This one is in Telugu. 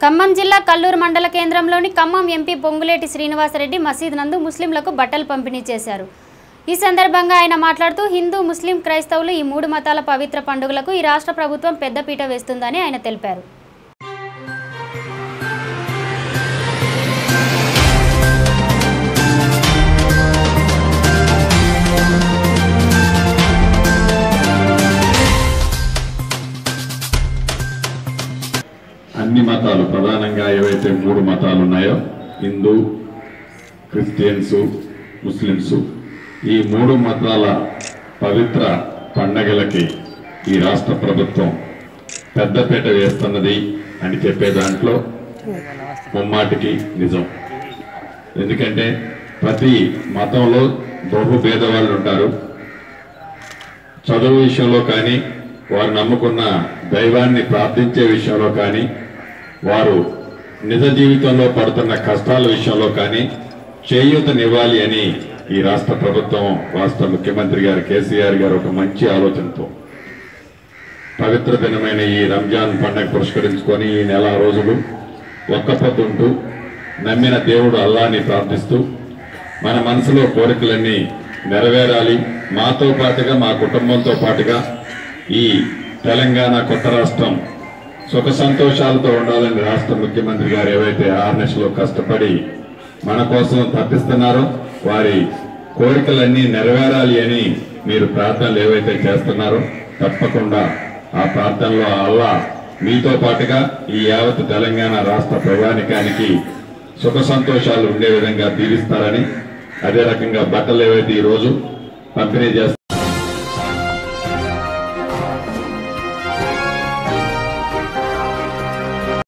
ఖమ్మం జిల్లా కల్లూరు మండల కేంద్రంలోని ఖమ్మం ఎంపీ పొంగులేటి శ్రీనివాసరెడ్డి మసీద్ నందు ముస్లింలకు బట్టలు పంపిణీ చేశారు ఈ సందర్భంగా ఆయన మాట్లాడుతూ హిందూ ముస్లిం క్రైస్తవులు ఈ మూడు మతాల పవిత్ర పండుగలకు ఈ రాష్ట్ర ప్రభుత్వం పెద్దపీట వేస్తుందని ఆయన తెలిపారు అన్ని మతాలు ప్రధానంగా ఏవైతే మూడు మతాలు ఉన్నాయో హిందూ క్రిస్టియన్స్ ముస్లిమ్స్ ఈ మూడు మతాల పవిత్ర పండగలకి ఈ రాష్ట్ర ప్రభుత్వం పెద్దపీట వేస్తున్నది అని చెప్పే దాంట్లో ముమ్మాటికి నిజం ఎందుకంటే ప్రతి మతంలో బహుభేద వాళ్ళు ఉంటారు చదువు విషయంలో కానీ వారు నమ్ముకున్న దైవాన్ని ప్రార్థించే విషయంలో కానీ వారు నిజ జీవితంలో పడుతున్న కష్టాల విషయంలో కానీ చేయూతనివ్వాలి అని ఈ రాష్ట్ర ప్రభుత్వం రాష్ట్ర ముఖ్యమంత్రి గారు కేసీఆర్ గారు ఒక మంచి ఆలోచనతో పవిత్ర దినమైన ఈ రంజాన్ పండుగ పురస్కరించుకొని ఈ నెల రోజులు ఒక్క పొద్దుంటూ నమ్మిన దేవుడు అల్లాని ప్రార్థిస్తూ మన మనసులో కోరికలన్నీ నెరవేరాలి మాతో పాటుగా మా కుటుంబంతో పాటుగా ఈ తెలంగాణ కొత్త రాష్ట్రం సుఖ సంతోషాలతో ఉండాలని రాష్ట్ర ముఖ్యమంత్రి గారు ఏవైతే ఆర్నెస్లో కష్టపడి మన కోసం తప్పిస్తున్నారో వారి కోరికలన్నీ నెరవేరాలి అని మీరు ప్రార్థనలు ఏవైతే చేస్తున్నారో తప్పకుండా ఆ ప్రార్థనలో అల్లా మీతో పాటుగా ఈ యావత్ తెలంగాణ రాష్ట్ర ప్రజానికానికి సుఖ సంతోషాలు ఉండే విధంగా తీరుస్తారని అదే రకంగా బట్టలు ఏవైతే ఈ రోజు పంపిణీ చేస్తారు